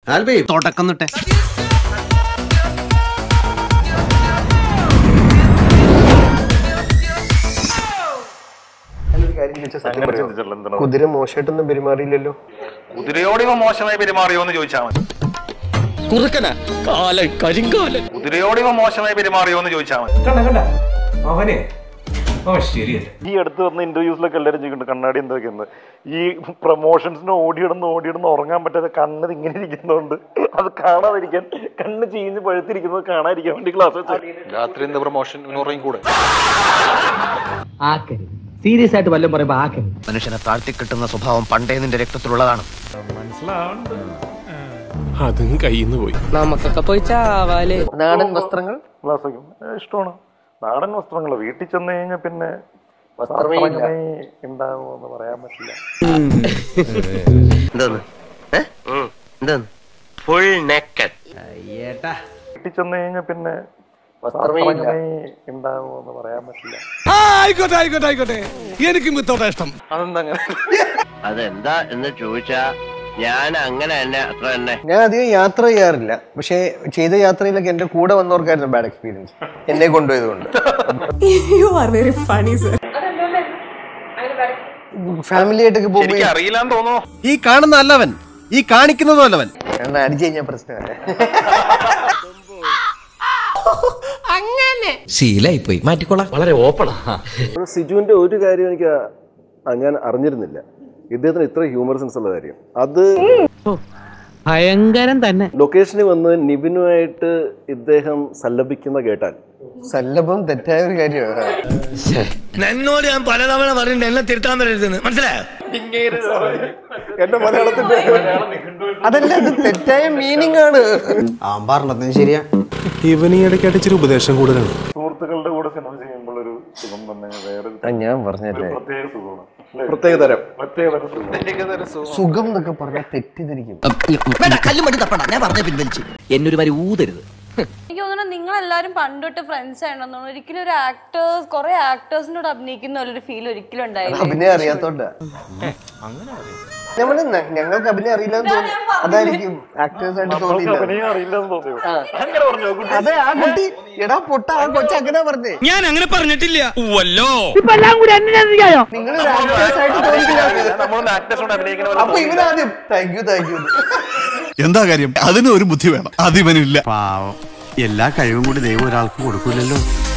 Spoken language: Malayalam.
ആൽബി തുടക്കം തൊട്ടേ ഞാനൊരു കാര്യം ചോദിച്ചാൽ സത്യം പറയാമോ? കുതിര മോശമായിട്ടൊന്നും പെരുമാറിയില്ലല്ലോ കുതിരയോട് ഇവ മോശമായി പെരുമാറിയോ എന്ന് ചോദിച്ചാൽ മതി കുറുക്കന കാലൻ കരിങ്കാലൻ കുതിരയോട് ഇവ മോശമായി പെരുമാറിയോ എന്ന് ചോദിച്ചാൽ മതി കണ്ട കണ്ട അവനെ അവൻ ശരിയല്ല ഈ അടുത്ത് വന്ന ഇന്റർവ്യൂസിലൊക്കെ എല്ലാവരും ചെയ്യുന്നുണ്ട് കണ്ണാടി എന്തൊക്കെയെന്ന് ഈ പ്രൊമോഷൻസിന് ഓടിയിടുന്ന് ഓടിയിടുന്ന് ഉറങ്ങാൻ പറ്റാതെ കണ്ണത് ഇങ്ങനെ ഇരിക്കുന്നതുകൊണ്ട് അത് കാണാതിരിക്കാൻ കണ്ണ് ചീഞ്ഞ് പഴുത്തിരിക്കുന്നത് കാണാതിരിക്കാൻ വേണ്ടി ക്ലാസ് വെച്ചു രാത്രി എന്താ പ്രൊമോഷൻ ഉറങ്ങി കൂടെ ആക്കരുത് സീരിയസ് ആയിട്ട് വല്ലതും പറയുമ്പോ ആക്കരുത് മനുഷ്യനെ താഴ്ത്തി കിട്ടുന്ന സ്വഭാവം പണ്ടേ നിന്റെ രക്തത്തിലുള്ളതാണ് അതും കയ്യിൽ പോയി നമുക്കൊക്കെ പോയി ചാവാലേ നാടൻ വസ്ത്രങ്ങൾ ക്ലാസ് വയ്ക്കും ഏ, ഇഷ്ടമാണ് നാടൻ വസ്ത്രങ്ങൾ വീട്ടിൽ ചെന്ന് കഴിഞ്ഞാൽ പിന്നെ വസ്ത്രമേ ഇല്ല. വസ്ത്രമേ ഉണ്ടാകുമോ പറയാൻ പറ്റില്ല എന്താന്ന് ഏ? എന്താന്ന് ഫുൾ നെക്കഡ് വീട്ടിൽ ചെന്ന് കഴിഞ്ഞാൽ പിന്നെ വസ്ത്രമേ ഇല്ല. വസ്ത്രമേ ഉണ്ടാകുമോ പറയാൻ പറ്റില്ല ആയിക്കോട്ടെ ആയിക്കോട്ടെ ആയിക്കോട്ടെ എനിക്ക് മിത്തോട്ടെ ഇഷ്ടം അതെന്താ അങ്ങനെ അതെന്താ എന്ന് ചോദിച്ചാ ഞാൻ അങ്ങനെ തന്നെ അത്ര തന്നെ ഞാൻ അധികം യാത്ര ചെയ്യാറില്ല പക്ഷേ ചെയ്ത യാത്രയിലൊക്കെ എന്റെ കൂടെ വന്നവർക്കായിരുന്നു ബാഡ് എക്സ്പീരിയൻസ് എന്നെ കൊണ്ടുപോയതുകൊണ്ട് You are very funny, sir. Family ആയിട്ടൊക്കെ പോകുമ്പോൾ എനിക്ക് അറിയില്ലാന്ന് തോന്നുന്നു ഈ കാണുന്ന അല്ലവൻ ഈ കാണിക്കുന്നതും അല്ലവൻ കാരണം അടിച്ചു കഴിഞ്ഞാൽ പ്രശ്നമല്ല ശീലായി പോയി മാറ്റിക്കോളാം വളരെ ഓപ്പണാ സിജുവിന്റെ ഒരു കാര്യം എനിക്ക് ആ, ഞാൻ അറിഞ്ഞിരുന്നില്ല ഇദ്ദേഹത്തിന് ഇത്ര ഹ്യൂമർ സെൻസ് ഉള്ള കാര്യം അത് ഭയങ്കരം തന്നെ ലൊക്കേഷനിൽ വന്ന് നിവിനുമായിട്ട് ഇദ്ദേഹം സല്ലപിക്കുന്ന കേട്ടാൽ സല്ലഭം തെറ്റായ ഒരു കാര്യമാണ് എന്നോട് ഞാൻ പലതവണ പറഞ്ഞിട്ടുണ്ട് എന്നെ തിരുത്താൻ വരരുതെന്ന് മനസ്സിലായോ എന്റെ മലയാളത്തിന്റെ അതല്ല അത് തെറ്റായ മീനിങ് ആണ് ആമ്പാറിനത്തിന് ശരിയാ ഇവന് ഈ ഇടയ്ക്കായിട്ട് ഇച്ചിരി ഉപദേശം കൂടുതലാണ് സുഹൃത്തുക്കളുടെ കൂടെ സിനിമ ചെയ്യുമ്പോൾ ഒരു സുഖം തന്നെ വേറെ ആ, ഞാൻ പറഞ്ഞല്ലേ പ്രത്യേക സുഖമാണ് അല്ലേ? പ്രത്യേക തരം പ്രത്യേക തരം സുഖം സുഖം എന്നൊക്കെ പറഞ്ഞാൽ തെറ്റിദ്ധരിക്കും എന്നൊരു വരി ഊതരുത് എനിക്ക് തോന്നുന്നു നിങ്ങൾ എല്ലാവരും പണ്ടൊട്ട് ഫ്രണ്ട്സ് ആണെന്ന് തോന്നുന്നു ഒരിക്കലും ഒരു ആക്ടേഴ്സ് കുറെ ആക്ടേഴ്സിനോട് അഭിനയിക്കുന്ന പോലെ ഒരു ഫീൽ ഒരിക്കലും ഉണ്ടായില്ല അഭിനയം അറിയാത്തോണ്ടാ നമ്മള് ന- ഞങ്ങൾക്ക് അഭിനയം അറിയില്ലെന്ന് തോന്നി അതായിരിക്കും ആക്ടേഴ്സ് ആയിട്ട് തോന്നിയില്ല അഭിനയം അറിയില്ലെന്ന് തോന്നിയോ അങ്ങനെ പറഞ്ഞോ കുട്ടി അതെ ആ കുട്ടി എടാ പൊട്ട ആ കൊച്ചു അങ്ങനെ പറഞ്ഞേ ഞാൻ അങ്ങനെ പറഞ്ഞിട്ടില്ല നിങ്ങൾ ആക്ടേഴ്സ് ആയിട്ട് തോന്നിയില്ല നമ്മളൊന്ന് ആക്ടേഴ്സോട് അഭിനയിക്കുന്ന പോലെ അപ്പൊ ഇവനാദ്യം താങ്ക് യു താങ്ക് യു എന്താ കാര്യം അതിന് ഒരു ബുദ്ധി വേണം അതിവനില്ല പാവം എല്ലാ കഴിവും കൂടി ദൈവം ഒരാൾക്ക് കൊടുക്കൂലല്ലോ